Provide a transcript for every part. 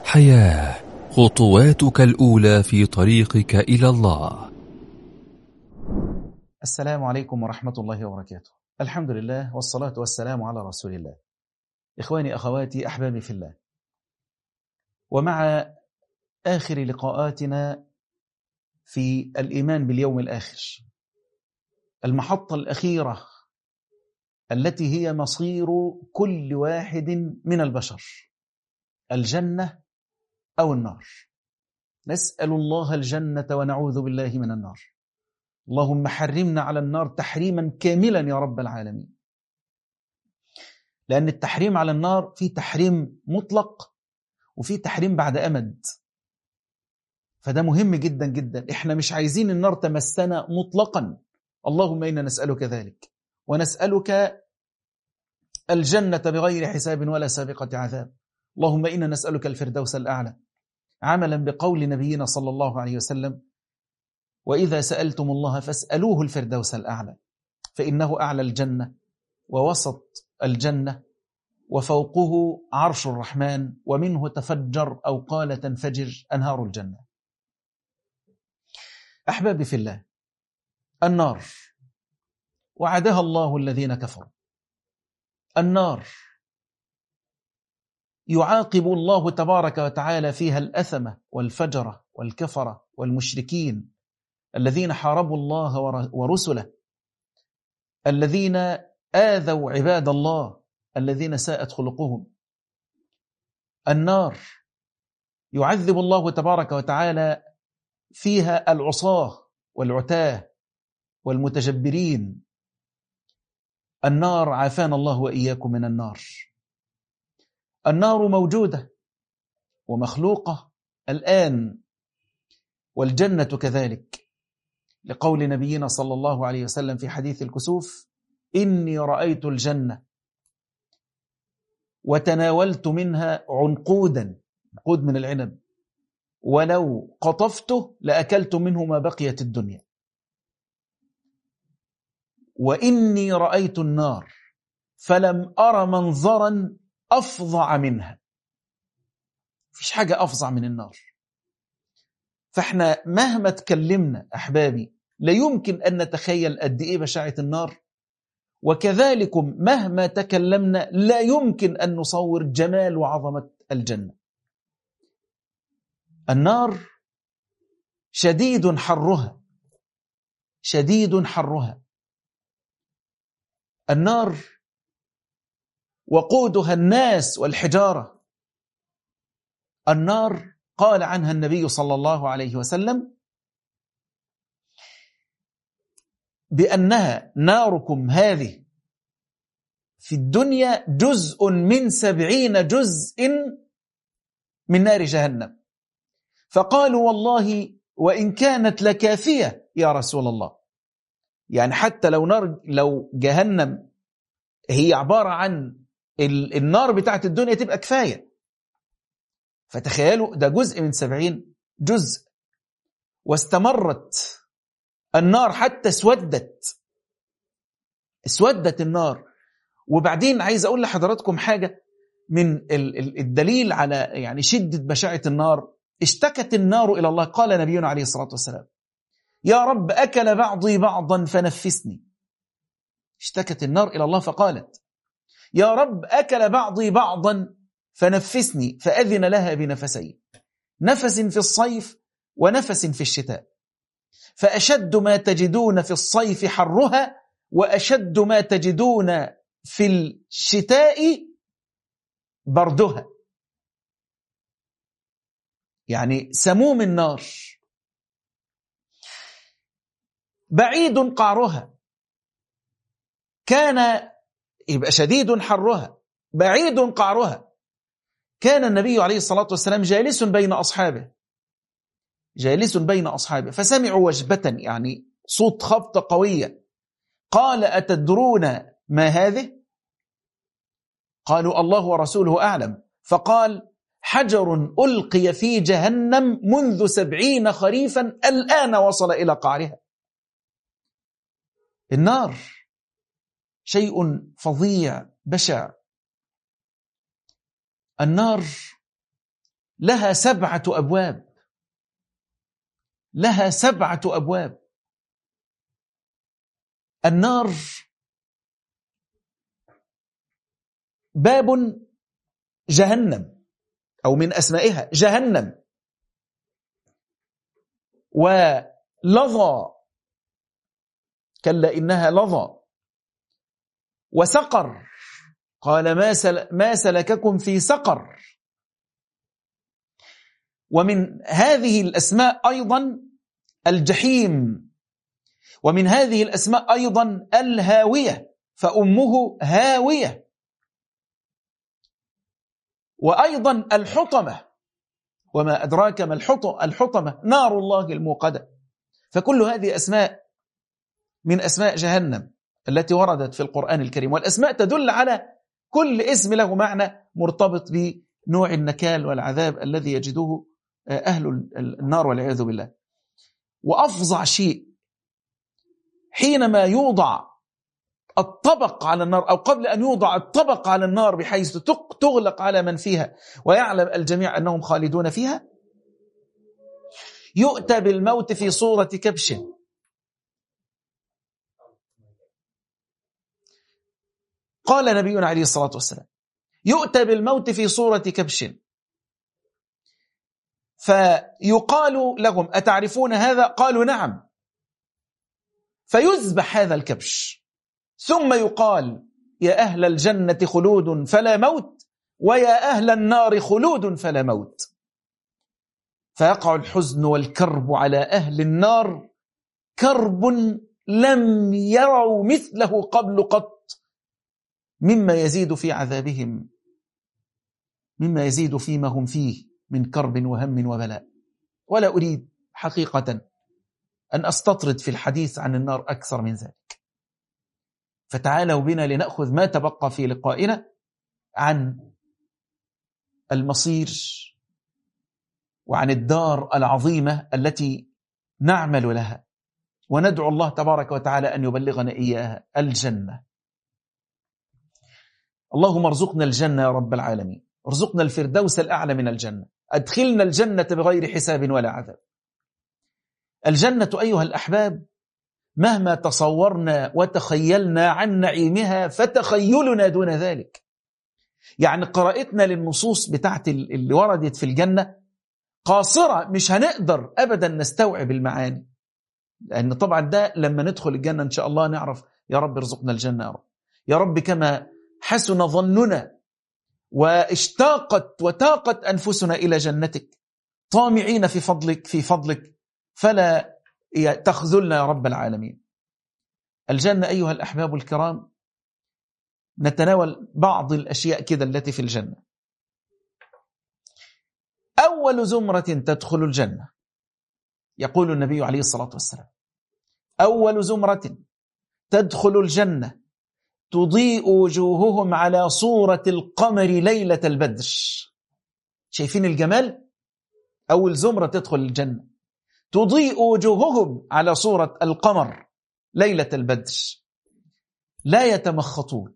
حياه خطواتك الاولى في طريقك الى الله السلام عليكم ورحمه الله وبركاته الحمد لله والصلاه والسلام على رسول الله اخواني اخواتي احبابي في الله ومع اخر لقاءاتنا في الايمان باليوم الاخر المحطه الاخيره التي هي مصير كل واحد من البشر الجنه او النار نسال الله الجنه ونعوذ بالله من النار اللهم حرمنا على النار تحريما كاملا يا رب العالمين لان التحريم على النار في تحريم مطلق وفي تحريم بعد امد فده مهم جدا جدا احنا مش عايزين النار تمسنا مطلقا اللهم انا نسالك ذلك ونسالك الجنه بغير حساب ولا سابقه عذاب اللهم انا نسالك الفردوس الاعلى عملا بقول نبينا صلى الله عليه وسلم واذا سالتم الله فاسالوه الفردوس الاعلى فانه اعلى الجنه ووسط الجنه وفوقه عرش الرحمن ومنه تفجر او قال تنفجر انهار الجنه احبابي في الله النار وعدها الله الذين كفروا النار يعاقب الله تبارك وتعالى فيها الأثمة والفجرة والكفرة والمشركين الذين حاربوا الله ورسله الذين آذوا عباد الله الذين ساءت خلقهم النار يعذب الله تبارك وتعالى فيها العصاه والعتاه والمتجبرين النار عافانا الله واياكم من النار النار موجوده ومخلوقه الان والجنه كذلك لقول نبينا صلى الله عليه وسلم في حديث الكسوف اني رايت الجنه وتناولت منها عنقودا عنقود من العنب ولو قطفته لاكلت منه ما بقيت الدنيا واني رايت النار فلم ار منظرا افظع منها مفيش حاجه افظع من النار فاحنا مهما تكلمنا احبابي لا يمكن ان نتخيل قد ايه بشاعه النار وكذلكم مهما تكلمنا لا يمكن ان نصور جمال وعظمه الجنه النار شديد حرها شديد حرها النار وقودها الناس والحجاره النار قال عنها النبي صلى الله عليه وسلم بانها ناركم هذه في الدنيا جزء من سبعين جزء من نار جهنم فقالوا والله وان كانت لكافيه يا رسول الله يعني حتى لو نار لو جهنم هي عباره عن النار بتاعت الدنيا تبقى كفايه فتخيلوا ده جزء من سبعين جزء واستمرت النار حتى اسودت اسودت النار وبعدين عايز اقول لحضراتكم حاجه من الدليل على يعني شده بشاعه النار اشتكت النار الى الله قال نبينا عليه الصلاه والسلام يا رب اكل بعضي بعضا فنفسني اشتكت النار الى الله فقالت يا رب اكل بعضي بعضا فنفسني فاذن لها بنفسين نفس في الصيف ونفس في الشتاء فاشد ما تجدون في الصيف حرها واشد ما تجدون في الشتاء بردها يعني سموم النار بعيد قعرها كان يبقى شديد حرها بعيد قعرها كان النبي عليه الصلاة والسلام جالس بين أصحابه جالس بين أصحابه فسمعوا وجبة يعني صوت خبطة قوية قال أتدرون ما هذه؟ قالوا الله ورسوله أعلم فقال حجر ألقي في جهنم منذ سبعين خريفا الآن وصل إلى قعرها النار شيء فظيع بشع النار لها سبعة أبواب لها سبعة أبواب النار باب جهنم أو من أسمائها جهنم ولظى كلا إنها لظى وسقر قال ما, سل ما سلككم في سقر ومن هذه الأسماء أيضا الجحيم ومن هذه الأسماء أيضا الهاوية فأمه هاوية وأيضا الحطمة وما أدراك ما الحطمة نار الله الموقدة فكل هذه أسماء من أسماء جهنم التي وردت في القرآن الكريم والأسماء تدل على كل اسم له معنى مرتبط بنوع النكال والعذاب الذي يجده أهل النار والعياذ بالله وأفظع شيء حينما يوضع الطبق على النار أو قبل أن يوضع الطبق على النار بحيث تغلق على من فيها ويعلم الجميع أنهم خالدون فيها يؤتى بالموت في صورة كبش قال نبينا عليه الصلاة والسلام يؤتى بالموت في صورة كبش فيقال لهم أتعرفون هذا؟ قالوا نعم فيذبح هذا الكبش ثم يقال يا أهل الجنة خلود فلا موت ويا أهل النار خلود فلا موت فيقع الحزن والكرب على أهل النار كرب لم يروا مثله قبل قط مما يزيد في عذابهم مما يزيد فيما هم فيه من كرب وهم وبلاء ولا أريد حقيقة أن أستطرد في الحديث عن النار أكثر من ذلك فتعالوا بنا لنأخذ ما تبقى في لقائنا عن المصير وعن الدار العظيمة التي نعمل لها وندعو الله تبارك وتعالى أن يبلغنا إياها الجنة اللهم ارزقنا الجنة يا رب العالمين ارزقنا الفردوس الأعلى من الجنة أدخلنا الجنة بغير حساب ولا عذاب الجنة أيها الأحباب مهما تصورنا وتخيلنا عن نعيمها فتخيلنا دون ذلك يعني قراءتنا للنصوص بتاعت اللي وردت في الجنة قاصرة مش هنقدر أبدا نستوعب المعاني لأن طبعا ده لما ندخل الجنة إن شاء الله نعرف يا رب ارزقنا الجنة يا رب يا رب كما حسن ظننا واشتاقت وتاقت أنفسنا إلى جنتك طامعين في فضلك في فضلك فلا تخذلنا يا رب العالمين الجنة أيها الأحباب الكرام نتناول بعض الأشياء كذا التي في الجنة أول زمرة تدخل الجنة يقول النبي عليه الصلاة والسلام أول زمرة تدخل الجنة تضيء وجوههم على صورة القمر ليلة البدر شايفين الجمال أول زمرة تدخل الجنة تضيء وجوههم على صورة القمر ليلة البدر لا يتمخطون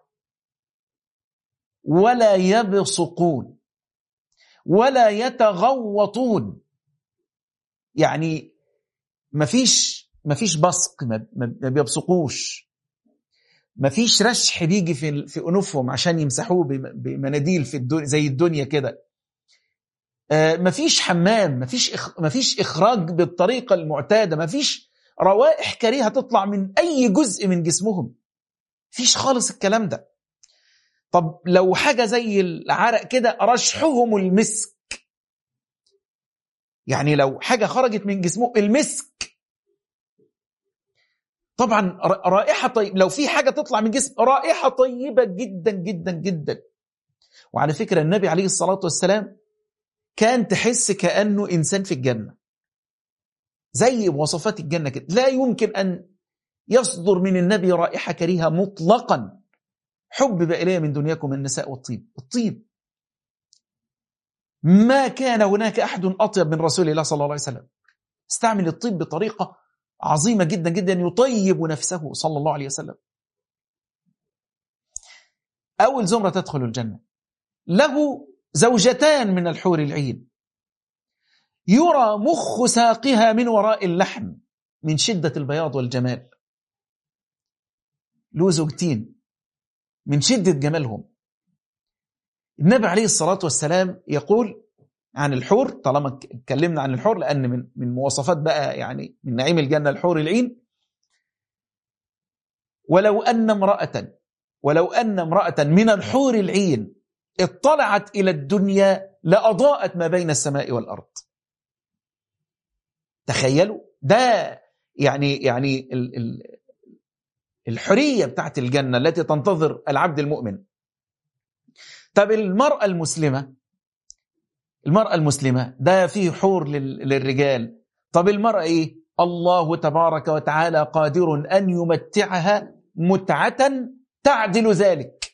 ولا يبصقون ولا يتغوطون يعني مفيش مفيش بصق ما بيبصقوش ما فيش رشح بيجي في في انوفهم عشان يمسحوه بمناديل في الدنيا زي الدنيا كده آه، ما فيش حمام ما فيش ما فيش اخراج بالطريقه المعتاده ما فيش روائح كريهه تطلع من اي جزء من جسمهم فيش خالص الكلام ده طب لو حاجه زي العرق كده رشحهم المسك يعني لو حاجه خرجت من جسمه المسك طبعا رائحة طيب لو في حاجة تطلع من جسم رائحة طيبة جدا جدا جدا وعلى فكرة النبي عليه الصلاة والسلام كان تحس كأنه إنسان في الجنة زي وصفات الجنة كده لا يمكن أن يصدر من النبي رائحة كريهة مطلقا حبب إلي من دنياكم النساء والطيب الطيب ما كان هناك أحد أطيب من رسول الله صلى الله عليه وسلم استعمل الطيب بطريقة عظيمة جدا جدا يطيب نفسه صلى الله عليه وسلم أول زمرة تدخل الجنة له زوجتان من الحور العين يرى مخ ساقها من وراء اللحم من شدة البياض والجمال له زوجتين من شدة جمالهم النبي عليه الصلاة والسلام يقول عن الحور طالما اتكلمنا عن الحور لأن من من مواصفات بقى يعني من نعيم الجنة الحور العين ولو أن امرأة ولو أن امرأة من الحور العين اطلعت إلى الدنيا لأضاءت ما بين السماء والأرض تخيلوا ده يعني يعني ال ال الحرية بتاعت الجنة التي تنتظر العبد المؤمن طب المرأة المسلمة المرأة المسلمة ده فيه حور للرجال طب المرأة ايه الله تبارك وتعالى قادر أن يمتعها متعة تعدل ذلك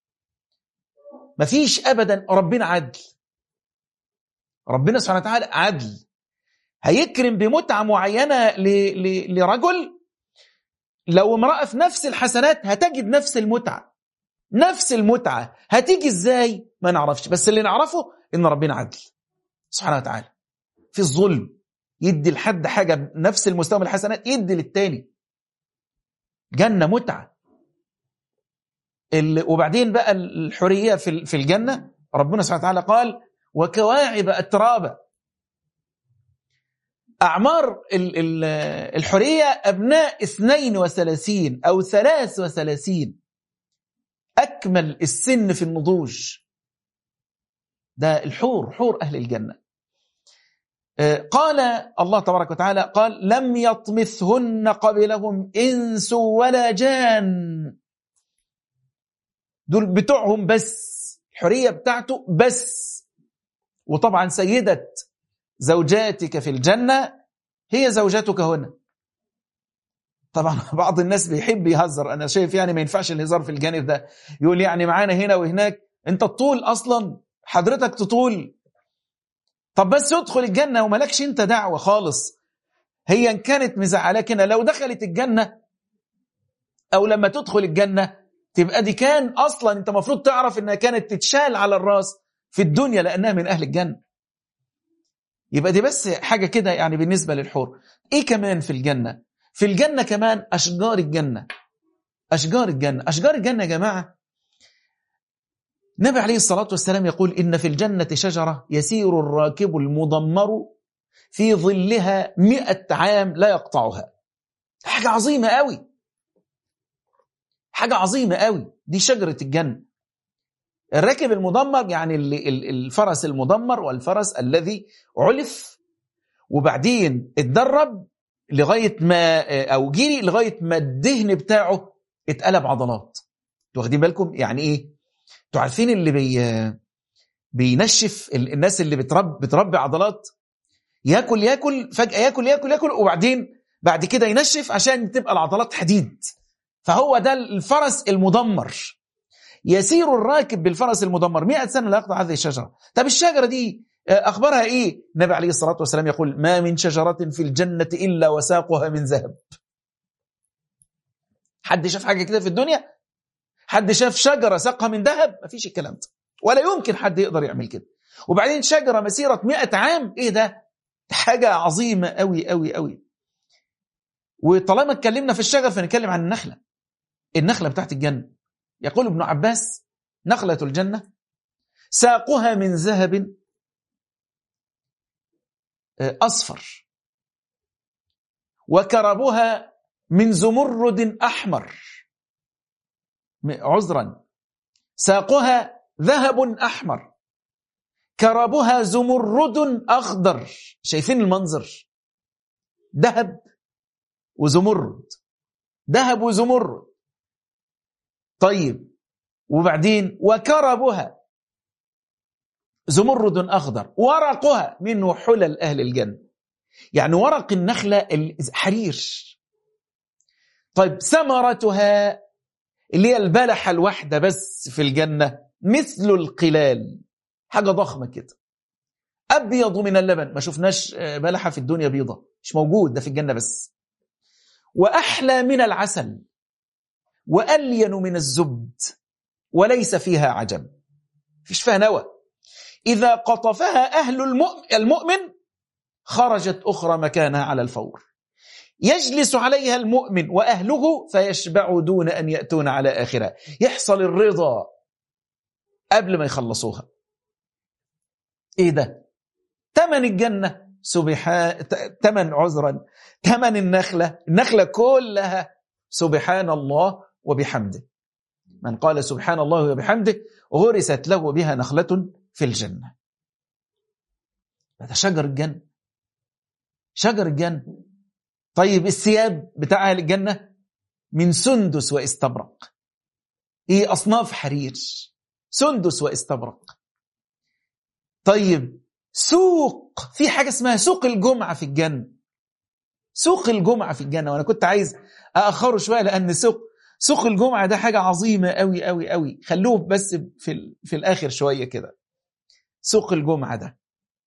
مفيش أبدا ربنا عدل ربنا سبحانه وتعالى عدل هيكرم بمتعة معينة لرجل لو امرأة في نفس الحسنات هتجد نفس المتعة نفس المتعة هتيجي ازاي ما نعرفش بس اللي نعرفه ان ربنا عدل سبحانه وتعالى في الظلم يدي لحد حاجة نفس المستوى من الحسنات يدي للتاني جنة متعة وبعدين بقى الحرية في الجنة ربنا سبحانه وتعالى قال وكواعب أترابا أعمار الحرية أبناء 32 أو 33 أكمل السن في النضوج ده الحور حور أهل الجنة قال الله تبارك وتعالى قال لم يطمثهن قبلهم إنس ولا جان دول بتوعهم بس الحرية بتاعته بس وطبعا سيدة زوجاتك في الجنة هي زوجتك هنا طبعا بعض الناس بيحب يهزر انا شايف يعني ما ينفعش الهزار في الجانب ده يقول يعني معانا هنا وهناك انت الطول اصلا حضرتك تطول طب بس ادخل الجنه وملكش انت دعوه خالص هي ان كانت مزعلاك هنا لو دخلت الجنه او لما تدخل الجنه تبقى دي كان اصلا انت المفروض تعرف انها كانت تتشال على الراس في الدنيا لانها من اهل الجنه يبقى دي بس حاجه كده يعني بالنسبه للحور ايه كمان في الجنه في الجنة كمان أشجار الجنة أشجار الجنة أشجار الجنة يا جماعة النبي عليه الصلاة والسلام يقول إن في الجنة شجرة يسير الراكب المضمر في ظلها مئة عام لا يقطعها حاجة عظيمة قوي حاجة عظيمة قوي دي شجرة الجنة الراكب المضمر يعني الفرس المضمر والفرس الذي علف وبعدين اتدرب لغايه ما او جري لغايه ما الدهن بتاعه اتقلب عضلات انتوا واخدين بالكم يعني ايه انتوا عارفين اللي بي بينشف الناس اللي بترب بتربي عضلات ياكل ياكل فجاه ياكل ياكل ياكل وبعدين بعد كده ينشف عشان تبقى العضلات حديد فهو ده الفرس المدمر يسير الراكب بالفرس المدمر 100 سنه لا يقطع هذه الشجره طب الشجره دي أخبارها إيه؟ النبي عليه الصلاة والسلام يقول ما من شجرة في الجنة إلا وساقها من ذهب حد شاف حاجة كده في الدنيا؟ حد شاف شجرة ساقها من ذهب؟ ما فيش الكلام ده ولا يمكن حد يقدر يعمل كده وبعدين شجرة مسيرة مئة عام إيه ده؟ حاجة عظيمة أوي أوي أوي وطالما اتكلمنا في الشجر فنتكلم عن النخلة النخلة بتاعت الجنة يقول ابن عباس نخلة الجنة ساقها من ذهب أصفر وكربها من زمرد أحمر عذرا ساقها ذهب أحمر كربها زمرد أخضر شايفين المنظر ذهب وزمرد ذهب وزمرد طيب وبعدين وكربها زمرد أخضر ورقها منه حلل أهل الجنة يعني ورق النخلة حرير طيب ثمرتها اللي هي البلحة الواحدة بس في الجنة مثل القلال حاجة ضخمة كده أبيض من اللبن ما شفناش بلحة في الدنيا بيضة مش موجود ده في الجنة بس وأحلى من العسل وألين من الزبد وليس فيها عجب فيش فيها نوى إذا قطفها أهل المؤمن خرجت أخرى مكانها على الفور يجلس عليها المؤمن وأهله فيشبعوا دون أن يأتون على آخرها يحصل الرضا قبل ما يخلصوها إيه ده تمن الجنة سبحان تمن عذرا تمن النخلة النخلة كلها سبحان الله وبحمده من قال سبحان الله وبحمده غرست له بها نخلة في الجنة هذا شجر الجنة شجر الجنة طيب الثياب بتاع أهل الجنة من سندس واستبرق ايه أصناف حرير سندس واستبرق طيب سوق في حاجة اسمها سوق الجمعة في الجنة سوق الجمعة في الجنة وأنا كنت عايز أأخره شوية لأن سوق سوق الجمعة ده حاجة عظيمة قوي قوي قوي خلوه بس في, في الآخر شوية كده سوق الجمعة ده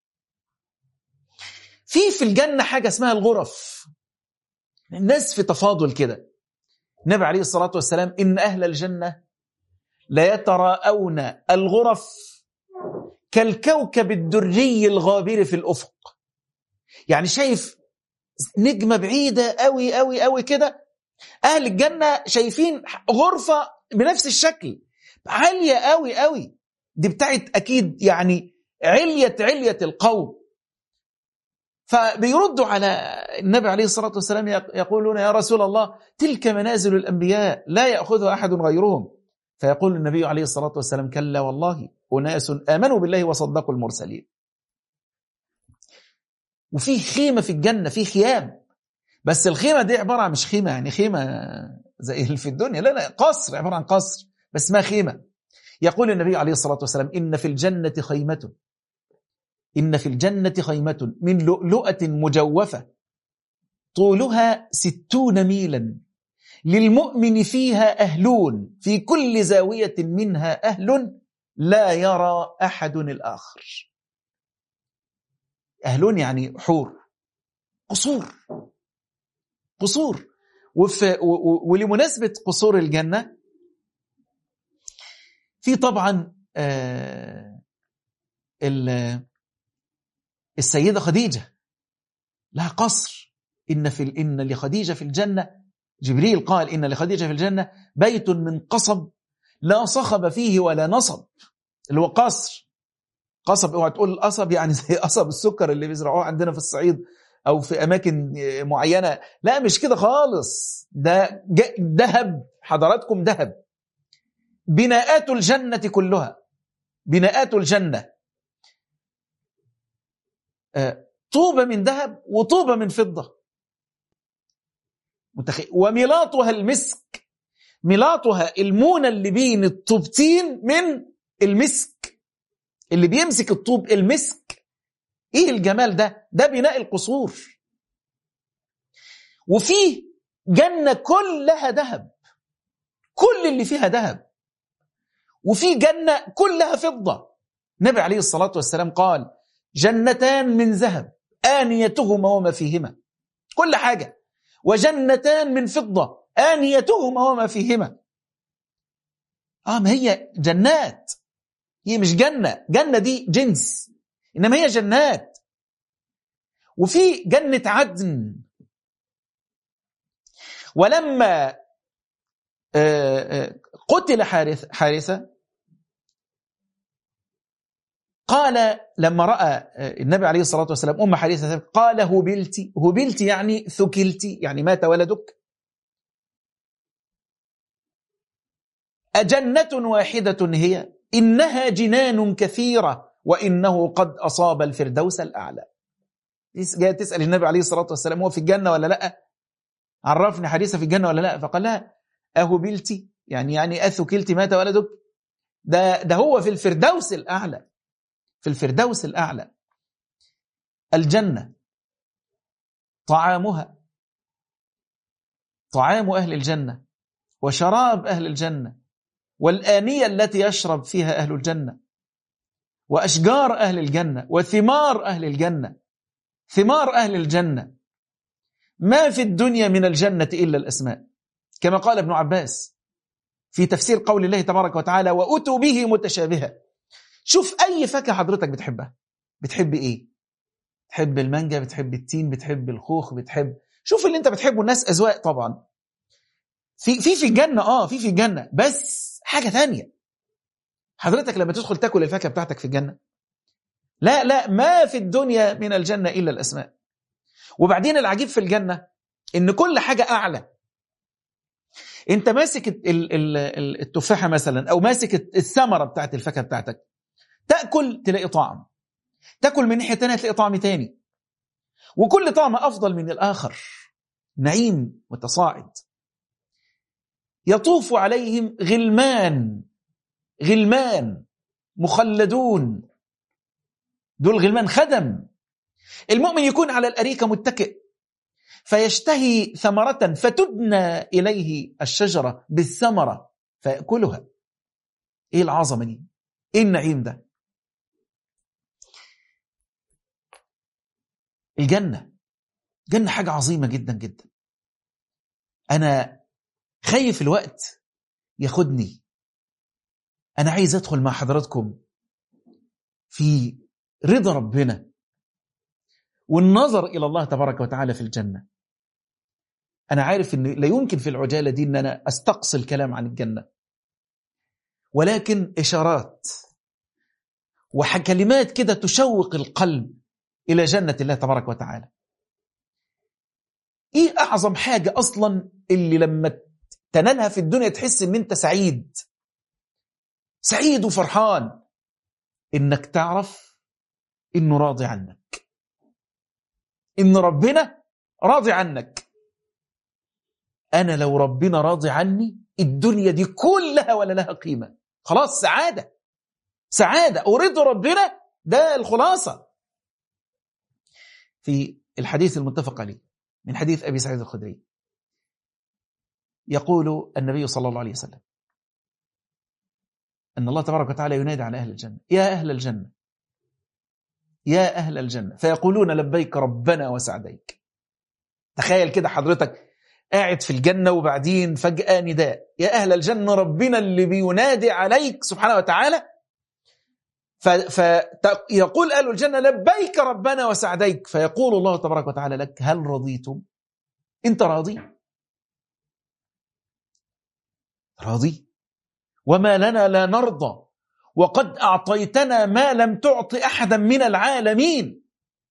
في في الجنة حاجة اسمها الغرف الناس في تفاضل كده النبي عليه الصلاة والسلام إن أهل الجنة لا يتراءون الغرف كالكوكب الدري الغابر في الأفق يعني شايف نجمة بعيدة قوي قوي قوي كده أهل الجنة شايفين غرفة بنفس الشكل عالية قوي قوي دي بتاعت أكيد يعني علية علية القوم فبيردوا على النبي عليه الصلاة والسلام يقولون يا رسول الله تلك منازل الأنبياء لا يأخذها أحد غيرهم فيقول النبي عليه الصلاة والسلام كلا والله أناس آمنوا بالله وصدقوا المرسلين وفي خيمة في الجنة في خيام بس الخيمة دي عبارة عن مش خيمة يعني خيمة زي اللي في الدنيا لا لا قصر عبارة عن قصر بس ما خيمة يقول النبي عليه الصلاة والسلام إن في الجنة خيمة إن في الجنة خيمة من لؤلؤة مجوفة طولها ستون ميلا للمؤمن فيها أهلون في كل زاوية منها أهل لا يرى أحد الآخر أهلون يعني حور قصور قصور وفي ولمناسبة قصور الجنة في طبعا آه السيدة خديجة لها قصر إن, في إن لخديجة في الجنة جبريل قال إن لخديجة في الجنة بيت من قصب لا صخب فيه ولا نصب اللي هو قصر قصب اوعى تقول القصب يعني زي قصب السكر اللي بيزرعوه عندنا في الصعيد او في اماكن معينه لا مش كده خالص ده ذهب حضراتكم ذهب بناءات الجنه كلها بناءات الجنه طوبة من ذهب وطوبة من فضة متخيل وملاطها المسك ملاطها المونة اللي بين الطوبتين من المسك اللي بيمسك الطوب المسك ايه الجمال ده ده بناء القصور وفيه جنة كلها ذهب كل اللي فيها ذهب وفي جنة كلها فضة النبي عليه الصلاة والسلام قال جنتان من ذهب آنيتهما وما فيهما كل حاجة وجنتان من فضة آنيتهما وما فيهما آه ما هي جنات هي مش جنة جنة دي جنس إنما هي جنات وفي جنة عدن ولما قتل حارث حارثة قال لما رأى النبي عليه الصلاة والسلام أم حارثة قال هبلتي هبلتي يعني ثكلتي يعني مات ولدك أجنة واحدة هي إنها جنان كثيرة وإنه قد أصاب الفردوس الأعلى جاء تسأل النبي عليه الصلاة والسلام هو في الجنة ولا لا عرفني حديثة في الجنة ولا لا فقال لا أهبلتي يعني يعني أثكلتي مات ولدك ده, ده هو في الفردوس الأعلى في الفردوس الأعلى الجنة طعامها طعام أهل الجنة وشراب أهل الجنة والآنية التي يشرب فيها أهل الجنة وأشجار أهل الجنة وثمار أهل الجنة ثمار أهل الجنة ما في الدنيا من الجنة إلا الأسماء كما قال ابن عباس في تفسير قول الله تبارك وتعالى وأتوا به متشابها شوف اي فاكهه حضرتك بتحبها بتحب ايه بتحب المانجا بتحب التين بتحب الخوخ بتحب شوف اللي انت بتحبه الناس اذواق طبعا في في في الجنه اه في في الجنه بس حاجه ثانيه حضرتك لما تدخل تاكل الفاكهه بتاعتك في الجنه لا لا ما في الدنيا من الجنه الا الاسماء وبعدين العجيب في الجنه ان كل حاجه اعلى انت ماسك التفاحه مثلا او ماسك الثمره بتاعت الفاكهه بتاعتك تاكل تلاقي طعم تاكل من ناحيه ثانيه تلاقي طعم تاني وكل طعم افضل من الاخر نعيم متصاعد يطوف عليهم غلمان غلمان مخلدون دول غلمان خدم المؤمن يكون على الأريكة متكئ فيشتهي ثمرة فتدنى إليه الشجرة بالثمرة فيأكلها إيه العظمة دي إيه النعيم ده الجنة جنة حاجة عظيمة جدا جدا أنا خايف الوقت ياخدني أنا عايز أدخل مع حضراتكم في رضا ربنا والنظر إلى الله تبارك وتعالى في الجنة أنا عارف أن لا يمكن في العجالة دي أن أنا أستقصي الكلام عن الجنة ولكن إشارات وكلمات كده تشوق القلب إلى جنة الله تبارك وتعالى إيه أعظم حاجة أصلا اللي لما تنالها في الدنيا تحس أن أنت سعيد سعيد وفرحان إنك تعرف إنه راضي عنك إن ربنا راضي عنك أنا لو ربنا راضي عني الدنيا دي كلها ولا لها قيمة خلاص سعادة سعادة ورضا ربنا ده الخلاصة في الحديث المتفق عليه من حديث أبي سعيد الخدري يقول النبي صلى الله عليه وسلم أن الله تبارك وتعالى ينادي على أهل الجنة يا أهل الجنة يا أهل الجنة فيقولون لبيك ربنا وسعديك تخيل كده حضرتك قاعد في الجنة وبعدين فجأة نداء يا أهل الجنة ربنا اللي بينادي عليك سبحانه وتعالى فيقول أهل الجنة لبيك ربنا وسعديك فيقول الله تبارك وتعالى لك هل رضيتم انت راضي راضي وما لنا لا نرضى وقد أعطيتنا ما لم تعط أحدا من العالمين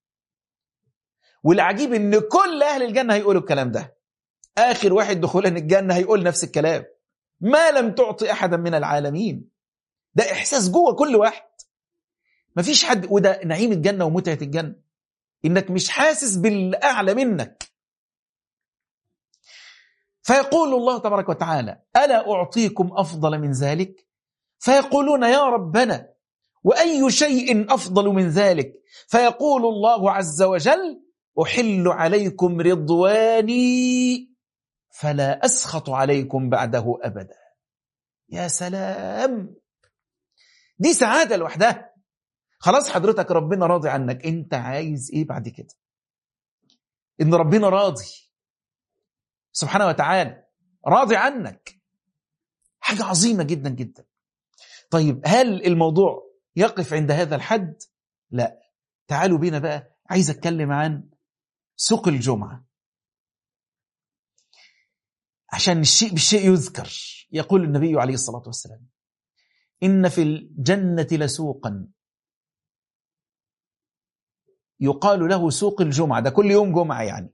والعجيب ان كل أهل الجنة هيقولوا الكلام ده آخر واحد دخولا الجنة هيقول نفس الكلام ما لم تعطي أحدا من العالمين ده إحساس جوه كل واحد مفيش حد وده نعيم الجنة ومتعة الجنة إنك مش حاسس بالأعلى منك فيقول الله تبارك وتعالى ألا أعطيكم أفضل من ذلك فيقولون يا ربنا وأي شيء أفضل من ذلك فيقول الله عز وجل أحل عليكم رضواني فلا أسخط عليكم بعده أبدا يا سلام دي سعادة لوحدها خلاص حضرتك ربنا راضي عنك انت عايز ايه بعد كده ان ربنا راضي سبحانه وتعالى راضي عنك حاجة عظيمة جدا جدا طيب هل الموضوع يقف عند هذا الحد لا تعالوا بينا بقى عايز اتكلم عن سوق الجمعة عشان الشيء بالشيء يذكر يقول النبي عليه الصلاة والسلام إن في الجنة لسوقا يقال له سوق الجمعة ده كل يوم جمعة يعني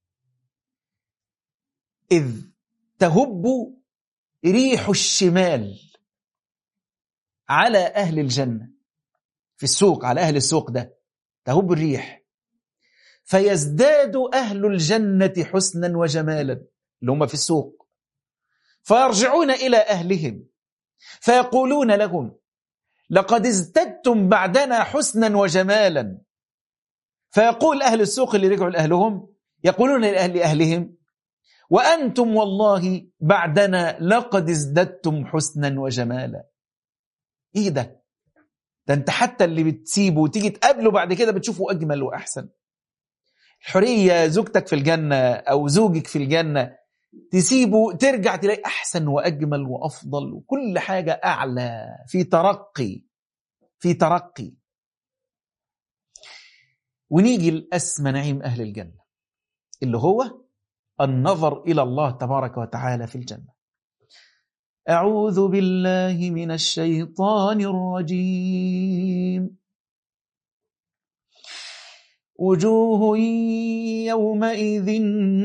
إذ تهب ريح الشمال على أهل الجنة في السوق على أهل السوق ده تهب الريح فيزداد أهل الجنة حسنا وجمالا اللي هم في السوق فيرجعون إلى أهلهم فيقولون لهم لقد ازددتم بعدنا حسنا وجمالا فيقول أهل السوق اللي رجعوا لأهلهم يقولون لأهل أهلهم وأنتم والله بعدنا لقد ازددتم حسنا وجمالا إيه ده ده أنت حتى اللي بتسيبه وتيجي تقابله بعد كده بتشوفه أجمل وأحسن الحرية زوجتك في الجنة أو زوجك في الجنة تسيبه ترجع تلاقي أحسن وأجمل وأفضل وكل حاجة أعلى في ترقي في ترقي ونيجي لأسمى نعيم أهل الجنة اللي هو النظر إلى الله تبارك وتعالى في الجنة أعوذ بالله من الشيطان الرجيم وجوه يومئذ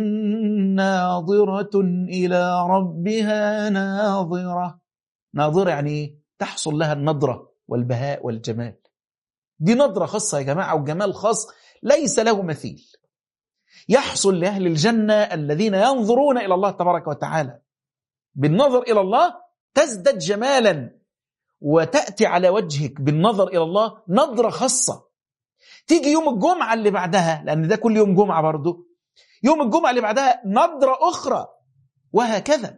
ناظرة إلى ربها ناظرة ناظرة يعني تحصل لها النضرة والبهاء والجمال دي نظرة خاصة يا جماعة وجمال خاص ليس له مثيل يحصل لأهل الجنة الذين ينظرون إلى الله تبارك وتعالى بالنظر إلى الله تزدد جمالا وتأتي على وجهك بالنظر إلى الله نظرة خاصة تيجي يوم الجمعة اللي بعدها لأن ده كل يوم جمعة برضه يوم الجمعة اللي بعدها نظرة أخرى وهكذا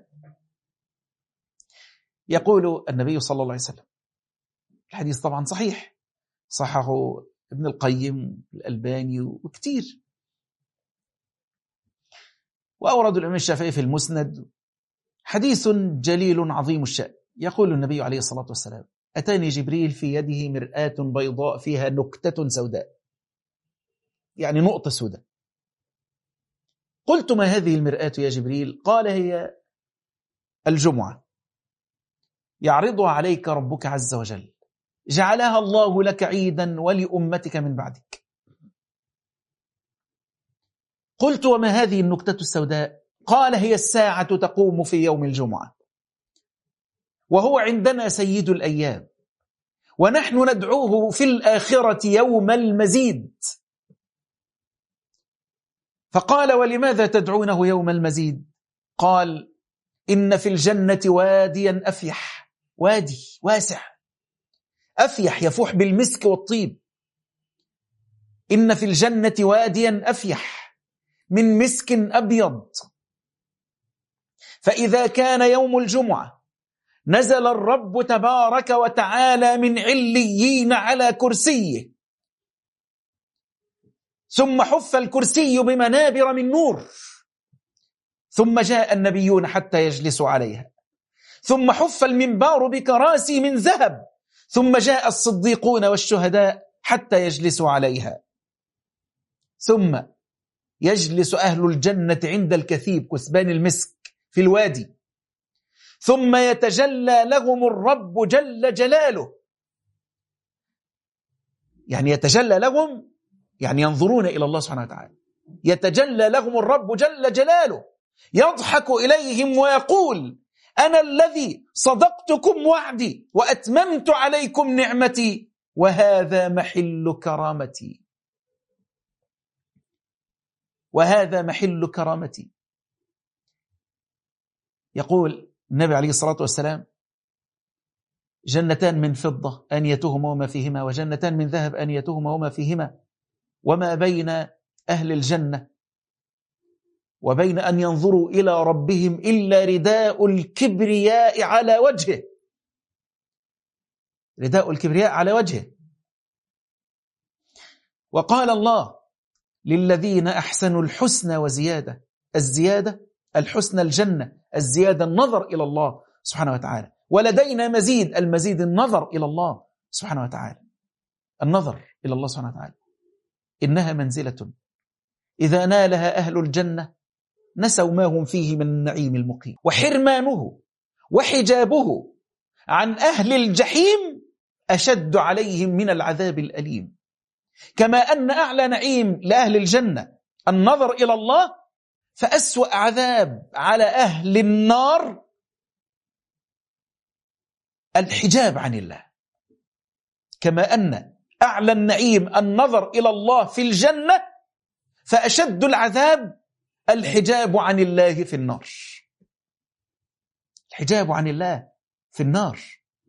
يقول النبي صلى الله عليه وسلم الحديث طبعا صحيح صححه ابن القيم الألباني وكتير وأورد الإمام الشافعي في المسند حديث جليل عظيم الشأن يقول النبي عليه الصلاة والسلام أتاني جبريل في يده مرآة بيضاء فيها نكتة سوداء يعني نقطة سوداء قلت ما هذه المرآة يا جبريل قال هي الجمعة يعرضها عليك ربك عز وجل جعلها الله لك عيدا ولأمتك من بعدك قلت وما هذه النكتة السوداء قال هي الساعة تقوم في يوم الجمعة وهو عندنا سيد الأيام ونحن ندعوه في الآخرة يوم المزيد فقال ولماذا تدعونه يوم المزيد قال إن في الجنة واديا أفيح وادي واسع أفيح يفوح بالمسك والطيب إن في الجنة واديا أفيح من مسك أبيض فإذا كان يوم الجمعة نزل الرب تبارك وتعالى من عليين على كرسيه ثم حف الكرسي بمنابر من نور ثم جاء النبيون حتى يجلسوا عليها ثم حف المنبار بكراسي من ذهب ثم جاء الصديقون والشهداء حتى يجلسوا عليها ثم يجلس أهل الجنة عند الكثيب كثبان المسك في الوادي ثم يتجلى لهم الرب جل جلاله يعني يتجلى لهم يعني ينظرون إلى الله سبحانه وتعالى يتجلى لهم الرب جل جلاله يضحك إليهم ويقول أنا الذي صدقتكم وعدي وأتممت عليكم نعمتي وهذا محل كرامتي وهذا محل كرامتي يقول النبي عليه الصلاة والسلام جنتان من فضة أنيتهما وما فيهما وجنتان من ذهب أنيتهما وما فيهما وما بين أهل الجنة وبين أن ينظروا إلى ربهم إلا رداء الكبرياء على وجهه رداء الكبرياء على وجهه وقال الله للذين أحسنوا الحسنى وزيادة الزيادة الحسنى الجنة الزيادة النظر إلى الله سبحانه وتعالى ولدينا مزيد المزيد النظر إلى الله سبحانه وتعالى النظر إلى الله سبحانه وتعالى إنها منزلة إذا نالها أهل الجنة نسوا ما هم فيه من النعيم المقيم وحرمانه وحجابه عن أهل الجحيم أشد عليهم من العذاب الأليم كما أن أعلى نعيم لأهل الجنة النظر إلى الله فأسوأ عذاب على أهل النار الحجاب عن الله كما أن أعلى النعيم النظر إلى الله في الجنة فأشد العذاب الحجاب عن الله في النار الحجاب عن الله في النار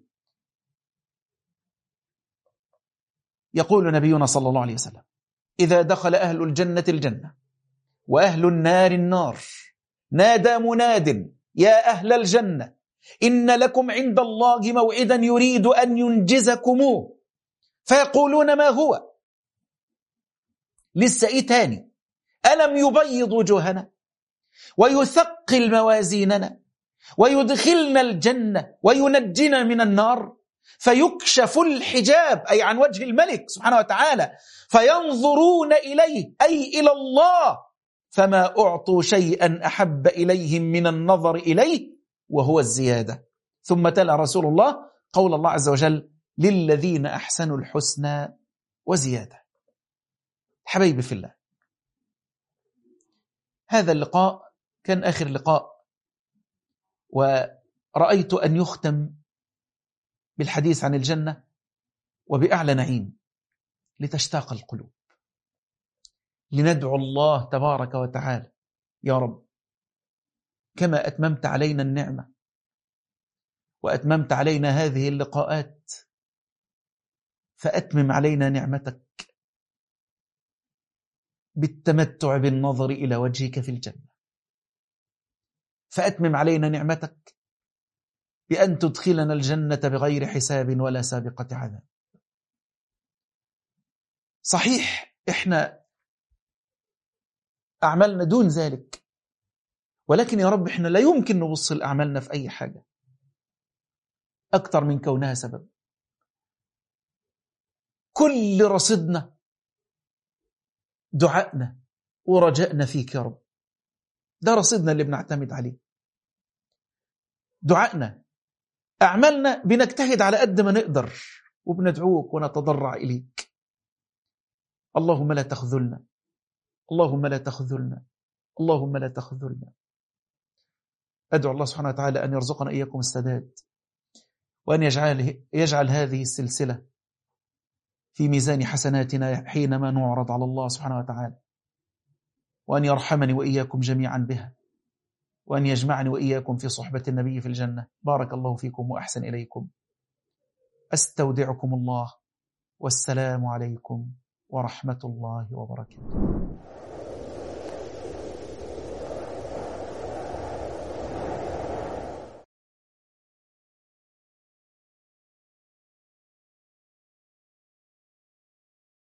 يقول نبينا صلى الله عليه وسلم إذا دخل أهل الجنة الجنة وأهل النار النار نادى مناد يا أهل الجنة إن لكم عند الله موعدا يريد أن ينجزكموه فيقولون ما هو لسه إيه تاني ألم يبيض وجوهنا ويثقل موازيننا ويدخلنا الجنة وينجنا من النار فيكشف الحجاب أي عن وجه الملك سبحانه وتعالى فينظرون إليه أي إلى الله فما أعطوا شيئا أحب إليهم من النظر إليه وهو الزيادة ثم تلا رسول الله قول الله عز وجل للذين أحسنوا الحسنى وزيادة حبيبي في الله هذا اللقاء كان آخر لقاء ورأيت أن يختم بالحديث عن الجنة وبأعلى نعيم لتشتاق القلوب لندعو الله تبارك وتعالى يا رب كما أتممت علينا النعمة وأتممت علينا هذه اللقاءات فأتمم علينا نعمتك بالتمتع بالنظر إلى وجهك في الجنة فأتمم علينا نعمتك بأن تدخلنا الجنة بغير حساب ولا سابقة عذاب صحيح إحنا أعمالنا دون ذلك ولكن يا رب إحنا لا يمكن نبص لأعمالنا في أي حاجة أكثر من كونها سبب كل رصدنا دعائنا ورجائنا فيك يا رب ده رصيدنا اللي بنعتمد عليه دعائنا أعمالنا بنجتهد على قد ما نقدر وبندعوك ونتضرع إليك اللهم لا تخذلنا اللهم لا تخذلنا اللهم لا تخذلنا أدعو الله سبحانه وتعالى أن يرزقنا إياكم السداد وأن يجعل, يجعل هذه السلسلة في ميزان حسناتنا حينما نعرض على الله سبحانه وتعالى وأن يرحمني وإياكم جميعا بها وأن يجمعني وإياكم في صحبة النبي في الجنة بارك الله فيكم وأحسن إليكم أستودعكم الله والسلام عليكم ورحمة الله وبركاته